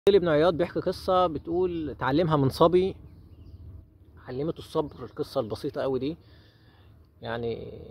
ابن عياض بيحكي قصة بتقول اتعلمها من صبي علمته الصبر القصة البسيطة قوي دي يعني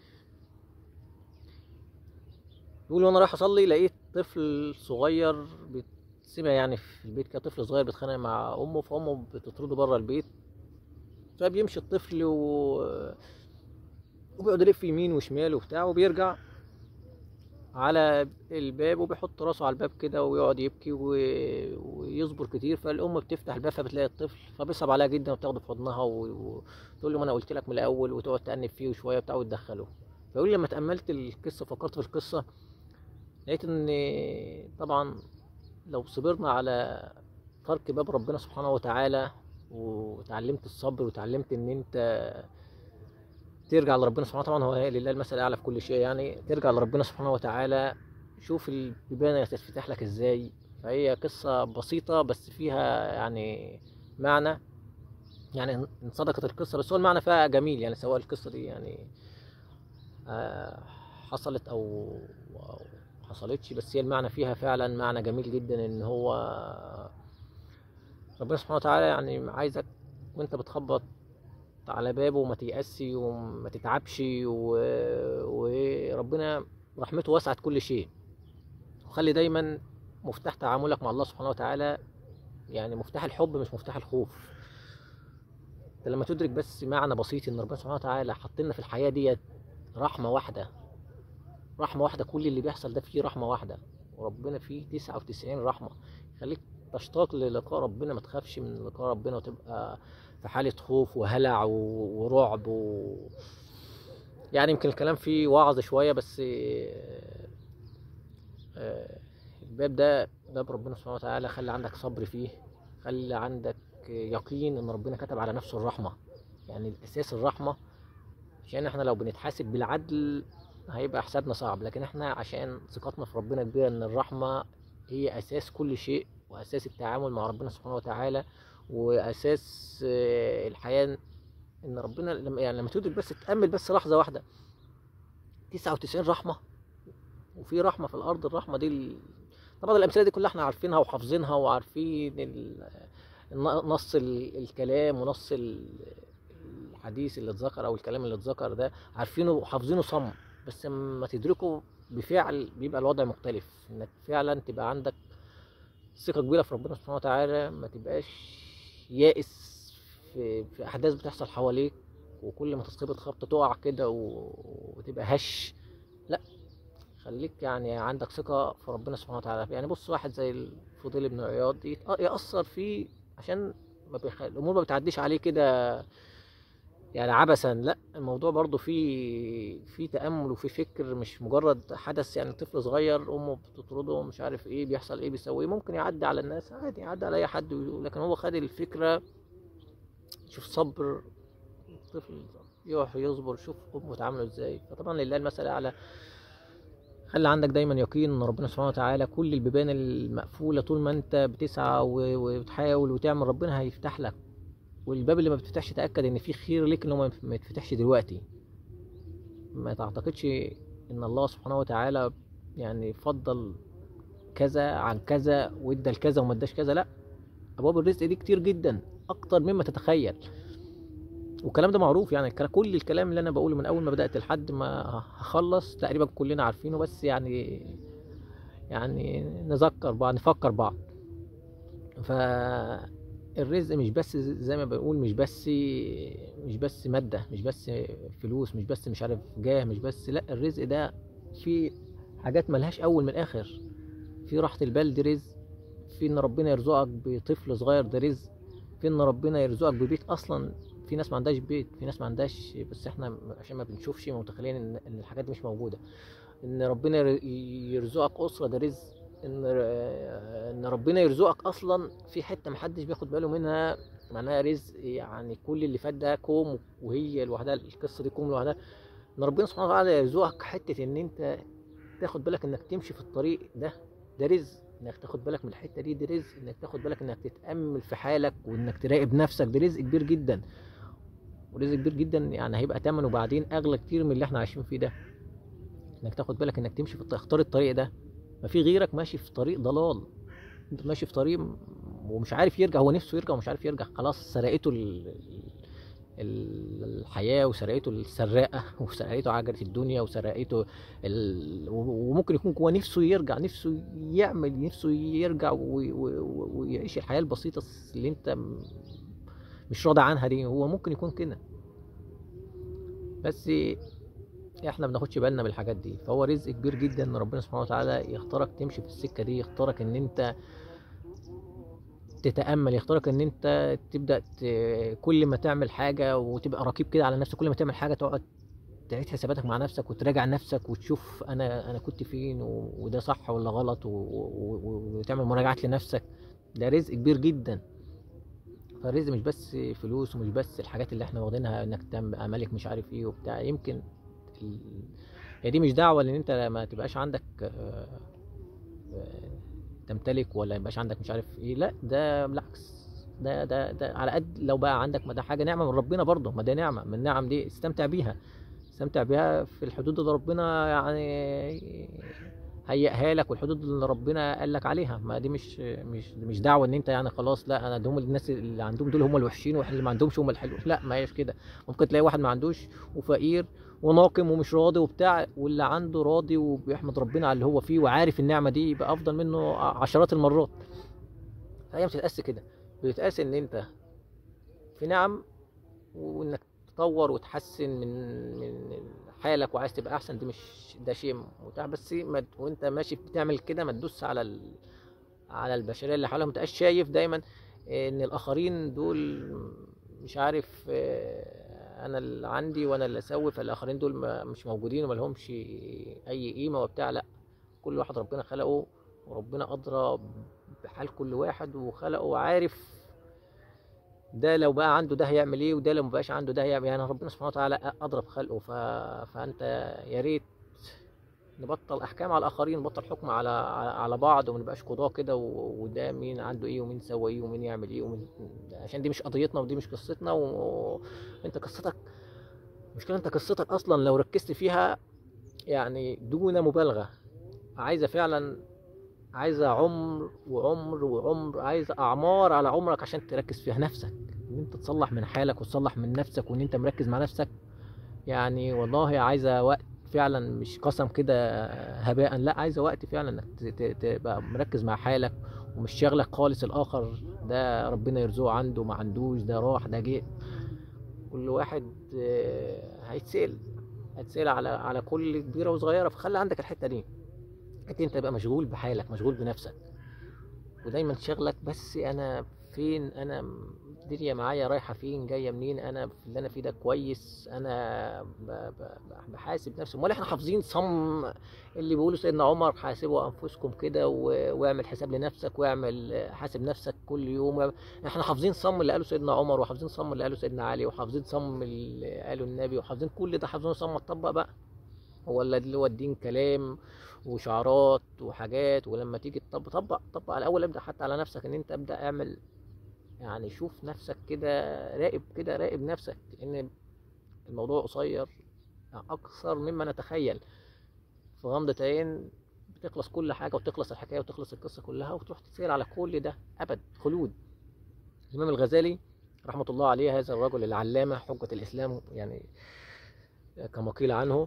يقول وانا رايح اصلي لقيت طفل صغير سمع يعني في البيت كده طفل صغير بيتخانق مع امه فامه بتطرده بره البيت فبيمشي الطفل و... وبيقعد يلف يمين وشمال وبتاع وبيرجع على الباب وبيحط راسه على الباب كده ويقعد يبكي و... ويصبر كتير فالام بتفتح الباب فبتلاقي الطفل فبيصعب عليها جدا وبتاخده في حضنها و- وتقول له ما انا قلت لك من الاول وتقعد تأنب فيه شويه وبتاع وتدخله فيقول لي لما تأملت القصه فكرت في القصه لقيت ان طبعا لو صبرنا على ترك باب ربنا سبحانه وتعالى وتعلمت الصبر وتعلمت ان انت ترجع لربنا سبحانه وتعالى طبعا هو لله المثل الاعلى في كل شيء يعني ترجع لربنا سبحانه وتعالى شوف البيبان هتتفتح لك ازاي فهي قصة بسيطة بس فيها يعني معنى يعني ان صدقت القصة بس هو المعنى فيها جميل يعني سواء القصة دي يعني آه، حصلت او أو حصلتش بس هي المعنى فيها فعلا معنى جميل جدا ان هو ربنا سبحانه وتعالى يعني عايزك وانت بتخبط على بابه وما تيأسي وما تتعبش و... وربنا رحمته وسعت كل شيء وخلي دايما مفتاح تعاملك مع الله سبحانه وتعالى يعني مفتاح الحب مش مفتاح الخوف انت لما تدرك بس معنى بسيط ان ربنا سبحانه وتعالى حط لنا في الحياه ديت رحمه واحده رحمه واحده كل اللي بيحصل ده فيه رحمه واحده وربنا فيه 99 رحمه خليك تشتاق للقاء ربنا ما تخافش من لقاء ربنا وتبقى في حالة خوف وهلع و- ورعب و... يعني يمكن الكلام فيه وعظ شوية بس آه، آه، الباب ده باب ربنا سبحانه وتعالى خلي عندك صبر فيه خلي عندك يقين ان ربنا كتب على نفسه الرحمة يعني الاساس الرحمة عشان احنا لو بنتحاسب بالعدل هيبقى حسابنا صعب لكن احنا عشان ثقتنا في ربنا كبيرة ان الرحمة هي اساس كل شيء واساس التعامل مع ربنا سبحانه وتعالى واساس آه، الحياه ان ربنا لما يعني لما تدرك بس تامل بس لحظه واحده 99 رحمه وفي رحمه في الارض الرحمه دي ال- طبعا الامثله دي كلها احنا عارفينها وحافظينها وعارفين ال- الن- نص ال- الكلام ونص ال- الحديث اللي اتذكر او الكلام اللي اتذكر ده عارفينه وحافظينه صم بس لما تدركه بفعل بيبقى الوضع مختلف انك فعلا تبقى عندك ثقة كبيرة في ربنا سبحانه وتعالى ما تبقاش يائس في, في أحداث بتحصل حواليك وكل ما تصيبك خبطة تقع كده و- وتبقى هش لا خليك يعني عندك ثقة في ربنا سبحانه وتعالى يعني بص واحد زي الفضيل بن عياض يت- يأثر فيه عشان ما بيخ... الأمور ما بتعديش عليه كده يعني عبثا لا الموضوع برضو فيه في تأمل وفي فكر مش مجرد حدث يعني طفل صغير أمه بتطرده مش عارف إيه بيحصل إيه بيسوي إيه ممكن يعدي على الناس عادي يعدي على أي حد ويقول- لكن هو خد الفكرة شوف صبر الطفل يقف يصبر شوف أمه تعامله إزاي فطبعا لله المثل الأعلى خلي عندك دايما يقين ان ربنا سبحانه وتعالى كل البيبان المقفولة طول ما انت بتسعى و- وتحاول وتعمل ربنا هيفتح لك والباب اللي ما بتفتحش تأكد ان في خير ليك ان هو ما- ما يتفتحش دلوقتي ما تعتقدش ان الله سبحانه وتعالى يعني فضل كذا عن كذا وادى لكذا وما اداش كذا لا ابواب الرزق دي كتير جدا اكتر مما تتخيل والكلام ده معروف يعني الكلام- كل الكلام اللي انا بقوله من اول ما بدات لحد ما هخلص تقريبا كلنا عارفينه بس يعني يعني نذكر بعض نفكر بعض فالرزق مش بس زي ما بنقول مش بس مش بس مادة مش بس فلوس مش بس مش عارف جاه مش بس لا الرزق ده في حاجات ملهاش اول من اخر في راحة البال دي رزق في ان ربنا يرزقك بطفل صغير ده رزق في ان ربنا يرزقك ببيت اصلا في ناس ما عندهاش بيت في ناس ما عندهاش بس احنا عشان ما بنشوفش متخيلين ان ان الحاجات دي مش موجوده ان ربنا ير- يرزقك اسره ده رزق ان ان ربنا يرزقك اصلا في حته محدش بياخد باله منها معناها رزق يعني كل اللي فات ده كوم وهي لوحدها القصه دي كوم لوحدها ان ربنا سبحانه وتعالى يرزقك حته ان انت تاخد بالك انك تمشي في الطريق ده ده رزق انك تاخد بالك من الحته دي دي رزق انك تاخد بالك انك تتامل في حالك وانك تراقب نفسك ده رزق كبير جدا ورزق كبير جدا يعني هيبقى تمنه بعدين اغلى كتير من اللي احنا عايشين فيه ده انك تاخد بالك انك تمشي في الطريق اختار الطريق ده ما في غيرك ماشي في طريق ضلال ماشي في طريق ومش عارف يرجع هو نفسه يرجع ومش عارف يرجع خلاص سرقته ال... ال- الحياة وسرقته السراقة وسرقته عجلة الدنيا وسرقته ال... وممكن يكون جوه نفسه يرجع نفسه يعمل نفسه يرجع وي- وي- ويعيش الحياة البسيطة اللي انت م- مش راضي عنها دي هو ممكن يكون كده بس احنا ما بناخدش بالنا من الحاجات دي فهو رزق كبير جدا ان ربنا سبحانه وتعالى يختارك تمشي في السكة دي يختارك ان انت تتامل يختارك ان انت تبدا ت... كل ما تعمل حاجه وتبقى رقيب كده على نفسك كل ما تعمل حاجه تقعد تعيد حساباتك مع نفسك وتراجع نفسك وتشوف انا انا كنت فين و... وده صح ولا غلط و... و... و... وتعمل مراجعات لنفسك ده رزق كبير جدا فالرزق مش بس فلوس ومش بس الحاجات اللي احنا واخدينها انك تبقى ملك مش عارف ايه وبتاع يمكن ال... هي دي مش دعوه لان انت ما تبقاش عندك آه، آه، تمتلك ولا يبقاش عندك مش عارف ايه لا ده بالعكس ده ده ده على قد لو بقى عندك ما ده حاجه نعمه من ربنا برضه ما ده نعمه من النعم دي استمتع بيها استمتع بيها في الحدود اللي ربنا يعني هيئها لك والحدود اللي ربنا قال لك عليها ما دي مش مش مش دعوه ان انت يعني خلاص لا انا ده هم الناس اللي عندهم دول هم الوحشين واحنا اللي ما عندهمش هم الحلوين لا ما هيش كده ممكن تلاقي واحد ما عندوش وفقير وناقم ومش راضي وبتاع واللي عنده راضي وبيحمد ربنا على اللي هو فيه وعارف النعمه دي يبقى افضل منه عشرات المرات فهي بتتقاس كده بتتقاس ان انت في نعم وانك تطور وتحسن من من حالك وعايز تبقى احسن دي مش ده شيء متاح بس ما ت- وانت ماشي بتعمل كده ما تدوس على ال... على البشريه اللي حواليك ما تبقاش شايف دايما ان الاخرين دول مش عارف آه، انا اللي عندي وانا اللي اسوي فالاخرين دول ما مش موجودين وما لهمش اي قيمه وبتاع لا كل واحد ربنا خلقه وربنا ادرى بحال كل واحد وخلقه وعارف ده لو بقى عنده ده هيعمل ايه وده لو مبقاش عنده ده هيعمل يعني ربنا سبحانه وتعالى اضرب خلقه ف... فانت يا ريت نبطل احكام على الاخرين نبطل حكم على على على بعض وما نبقاش قضاه كده و- وده مين عنده ايه ومين سوى ايه ومين يعمل ايه ومين عشان دي مش قضيتنا ودي مش قصتنا وانت قصتك مشكلة انت قصتك اصلا لو ركزت فيها يعني دون مبالغة عايزة فعلا عايزة عمر وعمر وعمر عايزة أعمار على عمرك عشان تركز فيها نفسك إن أنت تصلح من حالك وتصلح من نفسك وإن أنت مركز مع نفسك يعني والله عايزة وقت فعلا مش قسم كده هباء لا عايزة وقت فعلا إنك ت- ت- تبقى مركز مع حالك ومش شاغلك خالص الآخر ده ربنا يرزقه عنده ما عندوش ده راح ده جه كل واحد آه، هيتسأل هيتسأل على على كل كبيرة وصغيرة فخلي عندك الحتة دي حتى انت تبقى مشغول بحالك مشغول بنفسك ودايما شغلك بس انا فين انا م- الدنيا معايا رايحه فين جايه منين انا في اللي انا فيه ده كويس انا ب- ب- بحاسب نفسي امال احنا حافظين صم اللي بيقولوا سيدنا عمر حاسبوا انفسكم كده و- واعمل حساب لنفسك واعمل حاسب نفسك كل يوم احنا حافظين صم اللي قاله سيدنا عمر وحافظين صم اللي قاله سيدنا علي وحافظين صم اللي قاله النبي وحافظين كل ده حافظين صم تطبق بقى هو اللي هو الدين كلام وشعارات وحاجات ولما تيجي تطبق طبق طبق على الاول ابدا حتى على نفسك ان انت ابدا اعمل يعني شوف نفسك كده راقب كده راقب نفسك لان الموضوع قصير اكثر مما نتخيل في غمضة عين بتخلص كل حاجة وتخلص الحكاية وتخلص القصة كلها وتروح تسير على كل ده أبد خلود الإمام الغزالي رحمة الله عليه هذا الرجل العلامة حجة الإسلام يعني كما قيل عنه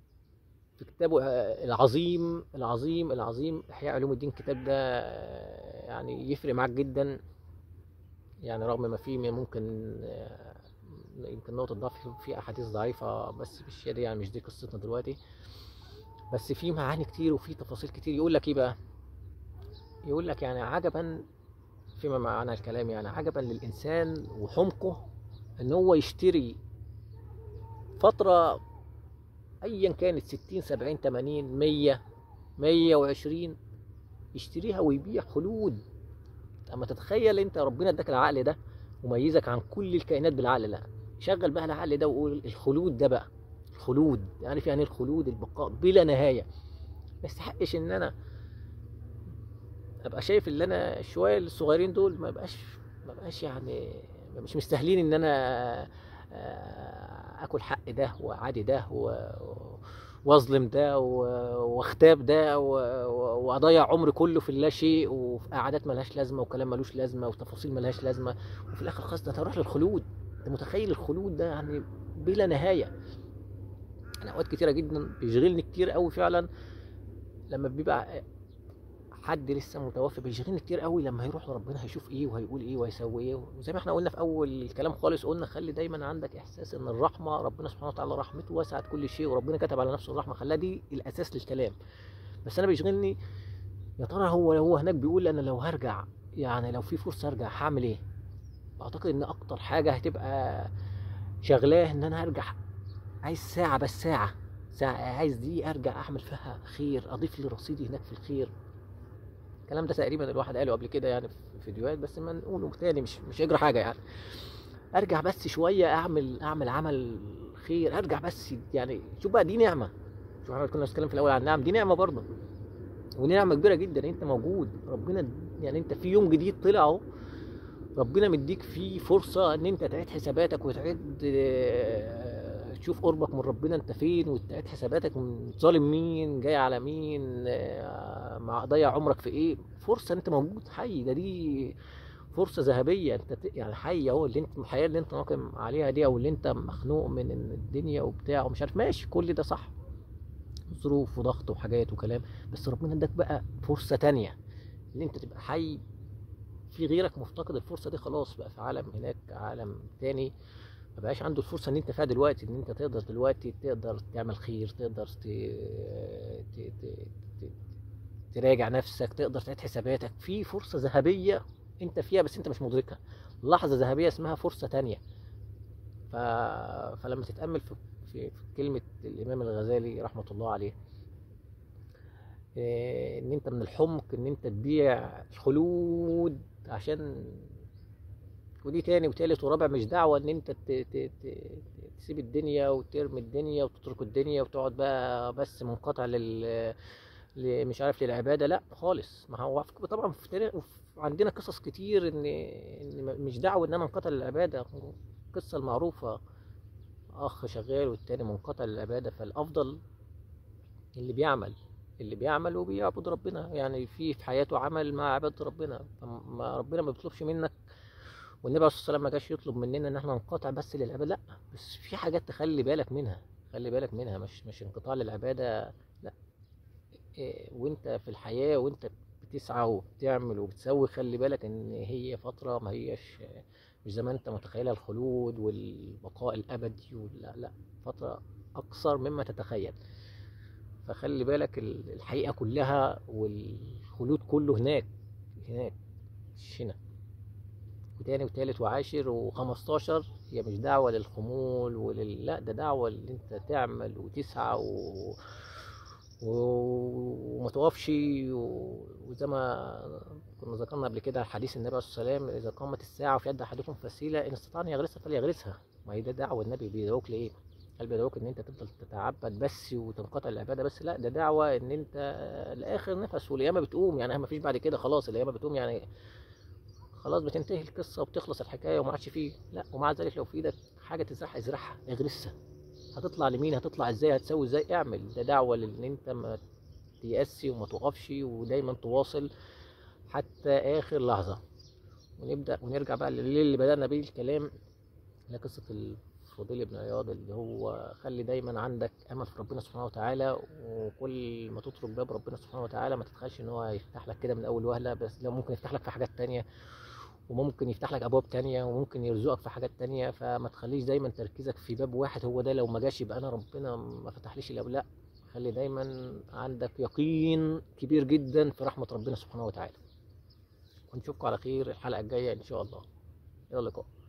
في كتابه آه، العظيم العظيم العظيم إحياء علوم الدين الكتاب ده آه، يعني يفرق معاك جدا يعني رغم ما فيه ممكن آه، يمكن نقطة ضعف في أحاديث ضعيفة بس بالشيء دي يعني مش دي قصتنا دلوقتي بس في معاني كتير وفي تفاصيل كتير يقول لك ايه بقى يقول لك يعني عجبا فيما معنى الكلام يعني عجبا للإنسان وحمقه إن هو يشتري فترة أيا كانت ستين سبعين تمانين مية مية وعشرين يشتريها ويبيع خلود أما تتخيل أنت ربنا اداك العقل ده وميزك عن كل الكائنات بالعقل ده شغل بقى العقل ده وقول الخلود ده بقى الخلود عارف يعني إيه الخلود البقاء بلا نهاية ما يستحقش ان انا ابقى شايف اللي انا شويه الصغيرين دول ما بقاش ما بقاش يعني مش مستاهلين ان انا آه، اكل حق ده وعادي ده و... واظلم ده و- واغتاب ده و- و- واضيع عمري كله في اللا شيء وفي قعدات ملهاش لازمه وكلام ملوش لازمه وتفاصيل ملهاش لازمه وفي الاخر خلاص ده هروح للخلود انت متخيل الخلود ده يعني بلا نهايه انا اوقات كتيره جدا بيشغلني كتير قوي فعلا لما بيبقى حد لسه متوفي بيشغلني كتير قوي لما هيروح لربنا هيشوف ايه وهيقول ايه وهيسوي ايه وزي ما احنا قلنا في اول الكلام خالص قلنا خلي دايما عندك احساس ان الرحمه ربنا سبحانه وتعالى رحمته وسعت كل شيء وربنا كتب على نفسه الرحمه خلاها دي الاساس للكلام بس انا بيشغلني يا ترى هو هو هناك بيقول انا لو هرجع يعني لو في فرصه ارجع هعمل ايه اعتقد ان اكتر حاجه هتبقى شغلاه ان انا هرجع عايز ساعه بس ساعه ساعه عايز دي ارجع اعمل فيها خير اضيف لرصيدي هناك في الخير الكلام ده تقريبا الواحد قاله قبل كده يعني في فيديوهات بس ما نقوله تاني مش مش هيجرى حاجه يعني ارجع بس شويه اعمل اعمل عمل خير ارجع بس يعني شوف بقى دي نعمه شوف احنا كنا بنتكلم في الاول عن النعم دي نعمه برضه ودي نعمه كبيره جدا انت موجود ربنا يعني انت في يوم جديد طلع اهو ربنا مديك فيه فرصه ان انت تعيد حساباتك وتعيد آه، تشوف قربك من ربنا انت فين وتعيد حساباتك من ظالم مين جاي على مين آه، مع ضيع عمرك في ايه فرصه انت موجود حي ده دي فرصه ذهبيه انت ت- يعني حي اهو اللي انت الحياه اللي انت ناقم عليها دي او اللي انت مخنوق من إن الدنيا وبتاع ومش عارف ماشي كل ده صح ظروف وضغط وحاجات وكلام بس ربنا اداك بقى فرصه تانية ان انت تبقى حي في غيرك مفتقد الفرصه دي خلاص بقى في عالم هناك عالم تاني ما بقاش عنده الفرصه ان انت فيها دلوقتي ان انت تقدر دلوقتي تقدر تعمل خير تقدر ت... ت... ت... ت... تراجع نفسك تقدر تعيد حساباتك في فرصه ذهبيه انت فيها بس انت مش مدركها لحظه ذهبيه اسمها فرصه تانية ف... فلما تتامل في... في... في كلمه الامام الغزالي رحمه الله عليه إيه، ان انت من الحمق ان انت تبيع الخلود عشان ودي تاني وتالت ورابع مش دعوة ان انت ت... ت... ت... تسيب الدنيا وترمي الدنيا وتترك الدنيا وتقعد بقى بس منقطع لل ل- مش عارف للعبادة لا خالص ما هو طبعا في تاريخ عندنا قصص كتير ان ان م- مش دعوة ان انا انقطع للعبادة القصة المعروفة اخ شغال والتاني منقطع للعبادة فالافضل اللي بيعمل اللي بيعمل وبيعبد ربنا يعني في في حياته عمل مع عبادة ربنا فما ربنا ما بيطلبش منك والنبي عليه الصلاة والسلام ما جاش يطلب مننا ان احنا ننقطع بس للعبادة لا بس في حاجات تخلي بالك منها خلي بالك منها مش مش انقطاع للعبادة لا إيه، وانت في الحياة وانت بتسعى وبتعمل وبتسوي خلي بالك ان هي فترة ما هيش مش زي ما انت متخيلها الخلود والبقاء الابدي ولا لا فترة اقصر مما تتخيل فخلي بالك ال- الحقيقة كلها والخلود كله هناك هناك مش هنا وتاني وتالت وعاشر وخمستاشر هي مش دعوة للخمول ولل لا ده دعوة اللي انت تعمل وتسعى و... و... وما توقفش و... وزي ما كنا ذكرنا قبل كده حديث النبي عليه الصلاة والسلام إذا قامت الساعة وفي يد أحدكم فسيلة إن استطاع أن يغرسها فليغرسها ما هي ده دعوة النبي بيدعوك لإيه؟ هل بيدعوك إن أنت تفضل تتعبد بس وتنقطع العبادة بس لا ده دعوة إن أنت لآخر نفس والقيامة بتقوم يعني ما فيش بعد كده خلاص القيامة بتقوم يعني خلاص بتنتهي القصة وبتخلص الحكاية وما عادش فيه لا ومع ذلك لو في ايدك حاجة تزرعها ازرعها اغرسها هتطلع لمين هتطلع ازاي هتسوي ازاي اعمل ده دعوة لان انت ما تيأسي وما توقفش ودايما تواصل حتى اخر لحظة ونبدأ ونرجع بقى لليل اللي بدأنا بيه الكلام لقصة الفضيل بن عياض اللي هو خلي دايما عندك امل في ربنا سبحانه وتعالى وكل ما تترك باب ربنا سبحانه وتعالى ما تتخيلش ان هو هيفتح لك كده من اول وهلة بس لو ممكن يفتح لك في حاجات تانية وممكن يفتح لك ابواب تانية وممكن يرزقك في حاجات تانية فما تخليش دايما تركيزك في باب واحد هو ده لو ما جاش يبقى انا ربنا ما فتحليش الابواب لا خلي دايما عندك يقين كبير جدا في رحمة ربنا سبحانه وتعالى ونشوفكم على خير الحلقة الجاية ان شاء الله الى اللقاء